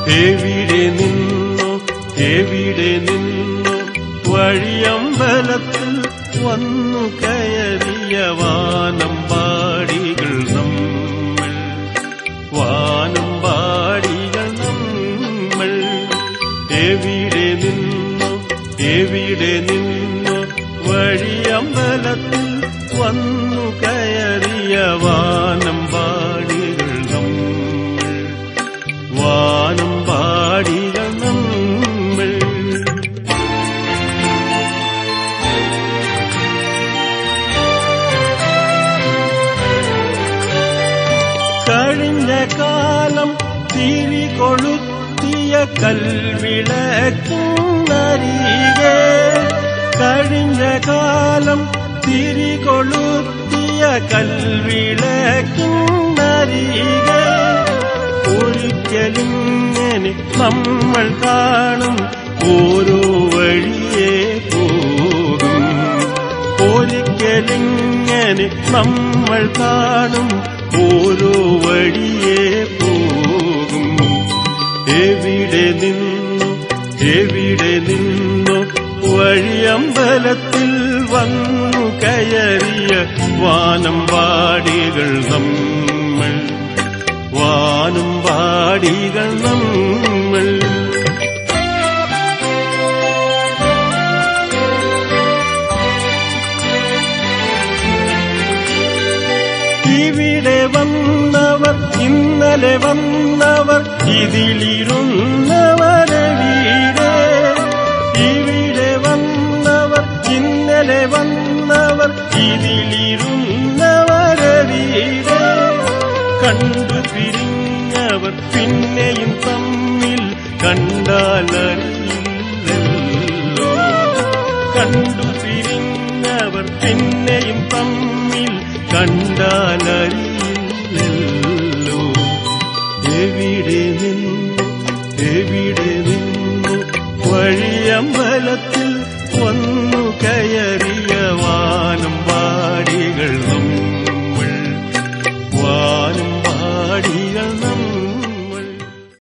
എവിടെ നിന്നു എവിടെ നിന്നു വഴിയമ്പലത്തിൽ വന്നു കയറിയ വാനം പാടികൾ നമ്മൾ വാനം പാടികൾ നമ്മൾ എവിടെ നിന്നു എവിടെ നിന്നു വഴിയമ്പലത്തിൽ വന്നു കയറിയ വാനം പാടികൾ നമ്മൾ വാനം പാടികൾ നമ്മൾ കഴിഞ്ഞ കാലം തിരി കൊളുത്തിയ കൽവിളക്കുന്നരികെ കഴിഞ്ഞ കാലം തിരി കൊളുത്തിയ കൽവിളക്കുന്നരികെ ഒരിക്കലിങ്ങനെ നമ്മൾ കാണും ഓരോ വഴിയെ പോകും ഒരിക്കലിങ്ങനെ നമ്മൾ കാണും ഓരോ വഴിയെ പോകും എവിടെ നിന്നു എവിടെ നിന്നു വഴിയമ്പലത്തിൽ വന്നു കയറിയ വാനം പാടികൾ നമ്മൾ വാനം പാടികൾ നമ്മൾ ഇവിടെ വന്നവർ ഇന്നലെ വന്നവർ ഇതിലിരുന്നവരവിടെ ഇവിടെ വന്നവർ ഇന്നലെ വന്നവർ ഇതിലിരുന്നവരവിടെ കണ്ടു പിരിഞ്ഞവർ പിന്നെയും തമ്മിൽ കണ്ടാലറിയില്ലല്ലോ കണ്ടു പിരിഞ്ഞവർ പിന്നെയും തമ്മിൽ കണ്ടാലറിയില്ലല്ലോ